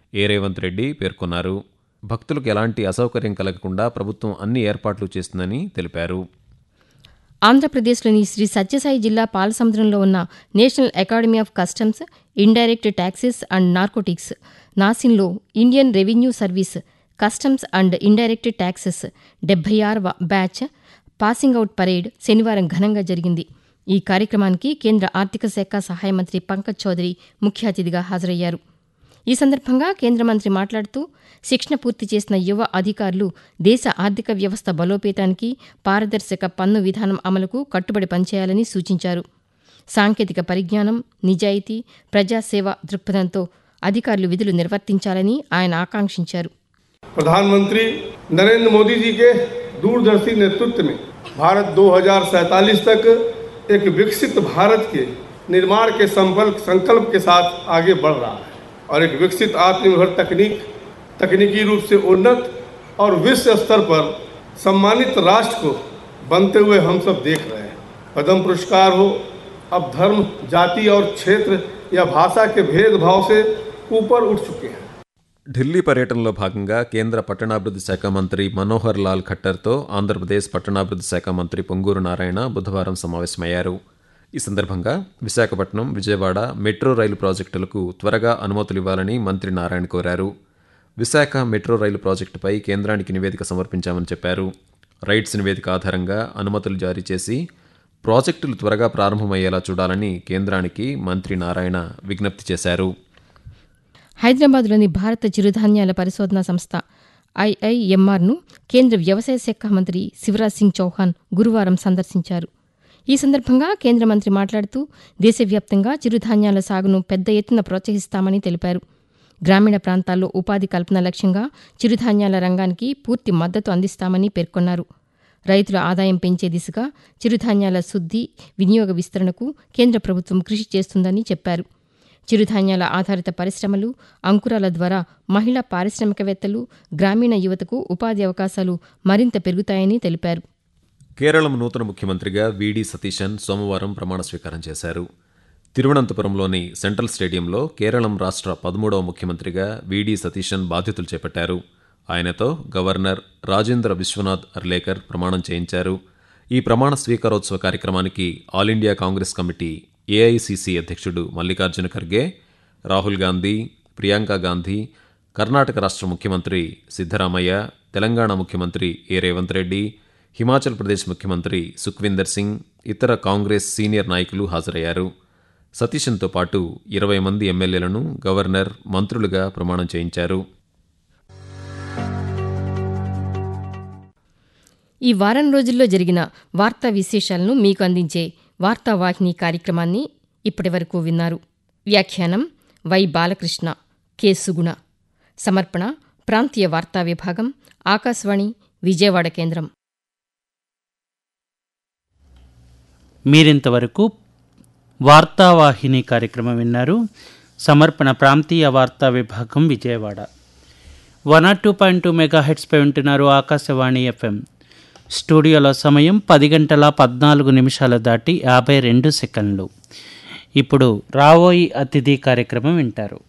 ఏ రేవంత్ రెడ్డి పేర్కొన్నారు భక్తులకు ఎలాంటి అసౌకర్యం కలగకుండా ప్రభుత్వం అన్ని ఏర్పాట్లు చేస్తుందని తెలిపారు ఆంధ్రప్రదేశ్లోని శ్రీ సత్యసాయి జిల్లా పాలసముద్రంలో ఉన్న National Academy of Customs Indirect Taxes and Narcotics నాసిన్లో Indian Revenue Service Customs and Indirect Taxes డెబ్బై ఆరవ బ్యాచ్ పాసింగ్ అవుట్ పరేడ్ శనివారం ఘనంగా జరిగింది ఈ కార్యక్రమానికి కేంద్ర ఆర్థిక శాఖ సహాయ మంత్రి పంకజ్ చౌదరి ముఖ్య అతిథిగా హాజరయ్యారు ఈ సందర్భంగా కేంద్ర మంత్రి మాట్లాడుతూ శిక్షణ పూర్తి చేసిన యువ అధికారులు దేశ ఆర్థిక వ్యవస్థ బలోపేతానికి పారదర్శక పన్ను విధానం అమలుకు కట్టుబడి పనిచేయాలని సూచించారు సాంకేతిక పరిజ్ఞానం నిజాయితీ ప్రజాసేవ దృక్పథంతో అధికారులు విధులు నిర్వర్తించాలని ఆయన ఆకాంక్షించారు प्रधानमंत्री नरेंद्र मोदी जी के दूरदर्शी नेतृत्व में भारत 2047 तक एक विकसित भारत के निर्माण के संकल्प संकल्प के साथ आगे बढ़ रहा है और एक विकसित आत्मनिर्भर तकनीक तकनीकी रूप से उन्नत और विश्व स्तर पर सम्मानित राष्ट्र को बनते हुए हम सब देख रहे हैं पद्म पुरस्कार हो अब धर्म जाति और क्षेत्र या भाषा के भेदभाव से ऊपर उठ चुके हैं ఢిల్లీ పర్యటనలో భాగంగా కేంద్ర పట్టణాభివృద్ధి శాఖ మంత్రి మనోహర్ లాల్ ఖట్టర్తో ఆంధ్రప్రదేశ్ పట్టణాభివృద్ధి శాఖ మంత్రి పొంగూరు నారాయణ బుధవారం సమావేశమయ్యారు ఈ సందర్భంగా విశాఖపట్నం విజయవాడ మెట్రో రైలు ప్రాజెక్టులకు త్వరగా అనుమతులు ఇవ్వాలని మంత్రి నారాయణ కోరారు విశాఖ మెట్రో రైలు ప్రాజెక్టుపై కేంద్రానికి నివేదిక సమర్పించామని చెప్పారు రైట్స్ నివేదిక ఆధారంగా అనుమతులు జారీ చేసి ప్రాజెక్టులు త్వరగా ప్రారంభమయ్యేలా చూడాలని కేంద్రానికి మంత్రి నారాయణ విజ్ఞప్తి చేశారు హైదరాబాద్లోని భారత చిరుధాన్యాల పరిశోధనా సంస్థ ఐఐఎంఆర్ను కేంద్ర వ్యవసాయ శాఖ మంత్రి శివరాజ్ సింగ్ చౌహాన్ గురువారం సందర్శించారు ఈ సందర్భంగా కేంద్ర మంత్రి మాట్లాడుతూ దేశవ్యాప్తంగా చిరుధాన్యాల సాగును పెద్ద ఎత్తున ప్రోత్సహిస్తామని తెలిపారు గ్రామీణ ప్రాంతాల్లో ఉపాధి కల్పన లక్ష్యంగా చిరుధాన్యాల రంగానికి పూర్తి మద్దతు అందిస్తామని పేర్కొన్నారు రైతుల ఆదాయం పెంచే దిశగా చిరుధాన్యాల శుద్ధి వినియోగ విస్తరణకు కేంద్ర ప్రభుత్వం కృషి చేస్తుందని చెప్పారు చిరుధాన్యాల ఆధారిత పరిశ్రమలు అంకురాల ద్వారా మహిళా పారిశ్రామికవేత్తలు గ్రామీణ యువతకు ఉపాధి అవకాశాలు మరింత పెరుగుతాయని తెలిపారు కేరళం నూతన ముఖ్యమంత్రిగా వీడి సతీశన్ సోమవారం ప్రమాణ స్వీకారం చేశారు తిరువనంతపురంలోని సెంట్రల్ స్టేడియంలో కేరళం రాష్ట్ర పదమూడవ ముఖ్యమంత్రిగా వీడి సతీశన్ బాధ్యతలు చేపట్టారు ఆయనతో గవర్నర్ రాజేంద్ర విశ్వనాథ్ అర్లేకర్ ప్రమాణం చేయించారు ఈ ప్రమాణ స్వీకారోత్సవ కార్యక్రమానికి All India Congress Committee AICC అధ్యక్షుడు మల్లికార్జున ఖర్గే రాహుల్ గాంధీ ప్రియాంక గాంధీ కర్ణాటక రాష్ట్ర ముఖ్యమంత్రి సిద్ధరామయ్య తెలంగాణ ముఖ్యమంత్రి ఏ రేవంత్ రెడ్డి హిమాచల్ ప్రదేశ్ ముఖ్యమంత్రి సుఖ్వీందర్ సింగ్ ఇతర కాంగ్రెస్ సీనియర్ నాయకులు హాజరయ్యారు సతీశన్తో పాటు ఇరవై మంది ఎమ్మెల్యేలను గవర్నర్ మంత్రులుగా ప్రమాణం చేయించారు ఈ వారం రోజుల్లో జరిగిన వార్తా విశేషాలను మీకు అందించే వార్తావాహిని కార్యక్రమాన్ని ఇప్పటివరకు విన్నారు వ్యాఖ్యానం వై బాలకృష్ణ కె సుగుణ సమర్పణ ప్రాంతీయ వార్తా విభాగం ఆకాశవాణి విజయవాడ కేంద్రం మీరింతవరకు వార్తావాహిని కార్యక్రమం విన్నారు సమర్పణ ప్రాంతీయ వార్తా విభాగం Vijayawada one R two point two mega హెడ్స్పై ఉంటున్నారు ఆకాశవాణి ఎఫ్ఎం స్టూడియోలో సమయం పది గంటల పద్నాలుగు నిమిషాలు దాటి యాభై రెండు సెకండ్లు ఇప్పుడు రావోయి అతిథి కార్యక్రమం వింటారు